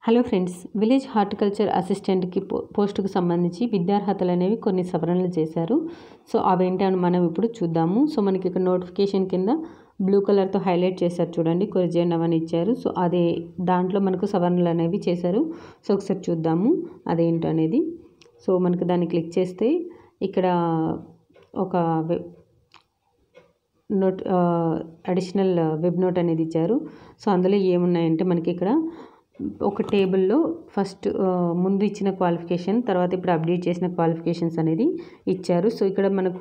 hello friends village horticulture అసిస్టెంట్కి పో పోస్టుకు సంబంధించి విద్యార్హతలు అనేవి కొన్ని సవరణలు చేశారు సో అవేంటి అని మనం ఇప్పుడు చూద్దాము సో మనకి ఇక్కడ నోటిఫికేషన్ కింద బ్లూ కలర్తో హైలైట్ చేశారు చూడండి కొరిజెండ్ అవన్నీ ఇచ్చారు సో అదే దాంట్లో మనకు సవరణలు అనేవి చేశారు సో ఒకసారి చూద్దాము అదేంటో అనేది సో మనకు దాన్ని క్లిక్ చేస్తే ఇక్కడ ఒక web note additional web note అనేది ఇచ్చారు సో అందులో ఏమున్నాయంటే మనకి ఇక్కడ ఒక టేబుల్లో ఫస్ట్ ముందు ఇచ్చిన క్వాలిఫికేషన్ తర్వాత ఇప్పుడు అప్డేట్ చేసిన క్వాలిఫికేషన్స్ అనేది ఇచ్చారు సో ఇక్కడ మనకు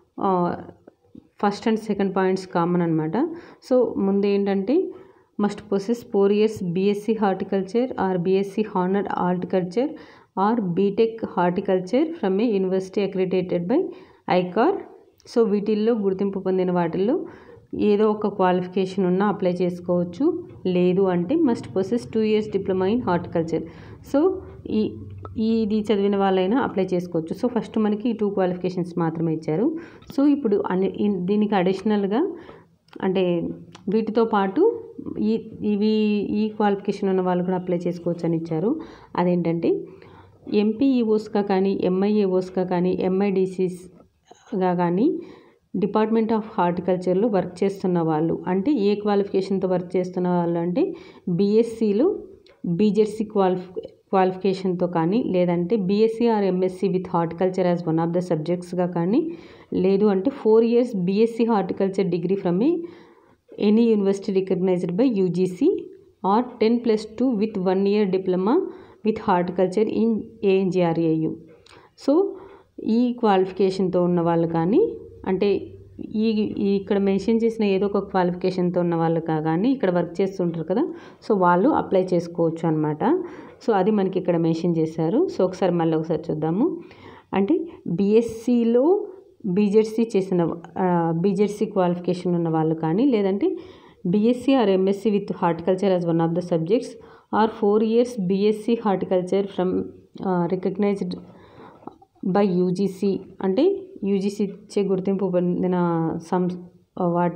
first and second points common అనమాట సో ముందు ఏంటంటే must possess four years BSc horticulture or BSc honour horticulture or BTech horticulture from a university accredited by ICAR so వీటిల్లో గుర్తింపు పొందిన వాటిల్లో ఏదో ఒక క్వాలిఫికేషన్ ఉన్నా అప్లై చేసుకోవచ్చు లేదు అంటే must process two years diploma in horticulture so ఈ ఇది చదివిన వాళ్ళైనా అప్లై చేసుకోవచ్చు సో ఫస్ట్ మనకి ఈ టూ క్వాలిఫికేషన్స్ మాత్రమే ఇచ్చారు సో ఇప్పుడు అన్ని దీనికి అడిషనల్గా అంటే వీటితో పాటు ఈ ఇవి ఈ క్వాలిఫికేషన్ ఉన్న వాళ్ళు కూడా అప్లై చేసుకోవచ్చు అని ఇచ్చారు అదేంటంటే ఎంపీఈఓస్గా కానీ ఎంఐఏఓస్గా కానీ ఎంఐడిసిస్గా కానీ డిపార్ట్మెంట్ ఆఫ్ హార్టికల్చర్లో వర్క్ చేస్తున్న వాళ్ళు అంటే ఏ క్వాలిఫికేషన్తో వర్క్ చేస్తున్న వాళ్ళు అంటే బీఎస్సీలో బీజెడ్సీ క్వాలిఫి క్వాలిఫికేషన్తో కానీ లేదంటే BSc or MSc with horticulture as one of the సబ్జెక్ట్స్గా కానీ లేదు అంటే four years BSc horticulture degree from a any university recognized by UGC or ten plus two with one year diploma with horticulture in ANGRAU so ఈ క్వాలిఫికేషన్తో ఉన్న వాళ్ళు కానీ అంటే ఈ ఇక్కడ మెన్షన్ చేసిన ఏదో ఒక క్వాలిఫికేషన్తో ఉన్న వాళ్ళు కానీ ఇక్కడ వర్క్ చేస్తుంటారు కదా సో వాళ్ళు అప్లై చేసుకోవచ్చు అనమాట సో అది మనకి ఇక్కడ మెన్షన్ చేశారు సో ఒకసారి మళ్ళీ ఒకసారి చూద్దాము అంటే బీఎస్సీలో బీజెడ్సీ చేసిన బీజెడ్సీ క్వాలిఫికేషన్ ఉన్న వాళ్ళు కానీ లేదంటే BSc or MSc with horticulture as one of the subjects or four years BSc horticulture from recognized by UGC అంటే యూజీసీ ఇచ్చే గుర్తింపు పొందిన సం వాట్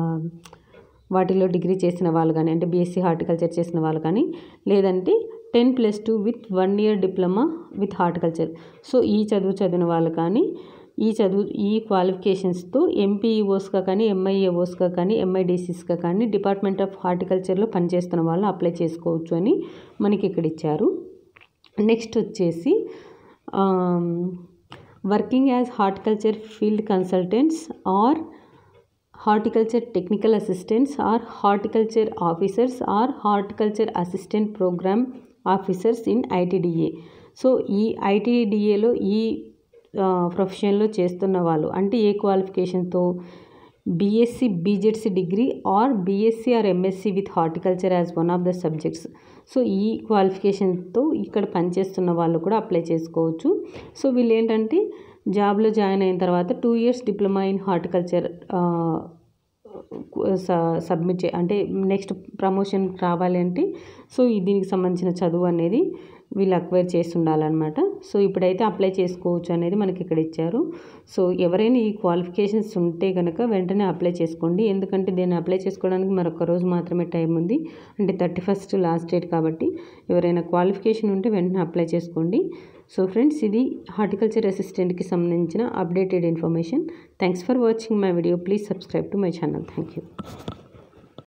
వాటిలో డిగ్రీ చేసిన వాళ్ళు కానీ అంటే బీఎస్సీ హార్టికల్చర్ చేసిన వాళ్ళు కానీ లేదంటే ten plus two with one year diploma with horticulture so ఈ చదువు చదివిన వాళ్ళు కానీ ఈ చదువు ఈ క్వాలిఫికేషన్స్తో ఎంపీఈఓస్గా కానీ ఎంఐఏఓస్గా కానీ ఎంఐడిసిస్గా కానీ డిపార్ట్మెంట్ ఆఫ్ హార్టికల్చర్లో పనిచేస్తున్న వాళ్ళు అప్లై చేసుకోవచ్చు అని మనకి ఇక్కడ ఇచ్చారు నెక్స్ట్ వచ్చేసి working as horticulture field consultants or horticulture technical assistants or horticulture officers or horticulture assistant program officers in ITDA so ఈ ఐటీడీఏలో ఈ ప్రొఫెషన్లో చేస్తున్న వాళ్ళు అంటే ఏ క్వాలిఫికేషన్తో BSc BZC degree or BSc or MSc with horticulture as one of the subjects so ఈ క్వాలిఫికేషన్తో ఇక్కడ పనిచేస్తున్న వాళ్ళు కూడా అప్లై చేసుకోవచ్చు సో వీళ్ళు ఏంటంటే జాబ్లో జాయిన్ అయిన తర్వాత two years diploma in horticulture submit చే అంటే నెక్స్ట్ ప్రమోషన్ రావాలి అంటే సో దీనికి సంబంధించిన చదువు అనేది వీళ్ళు అక్వైర్ చేసి ఉండాలన్నమాట సో ఇప్పుడైతే అప్లై చేసుకోవచ్చు అనేది మనకి ఇక్కడ ఇచ్చారు సో ఎవరైనా ఈ క్వాలిఫికేషన్స్ ఉంటే కనుక వెంటనే అప్లై చేసుకోండి ఎందుకంటే దీన్ని అప్లై చేసుకోవడానికి మరొక రోజు మాత్రమే టైం ఉంది అంటే థర్టీ ఫస్ట్ లాస్ట్ డేట్ కాబట్టి ఎవరైనా క్వాలిఫికేషన్ ఉంటే వెంటనే అప్లై చేసుకోండి సో ఫ్రెండ్స్ ఇది హార్టికల్చర్ అసిస్టెంట్కి సంబంధించిన updated information thanks for watching my video please subscribe to my channel thank you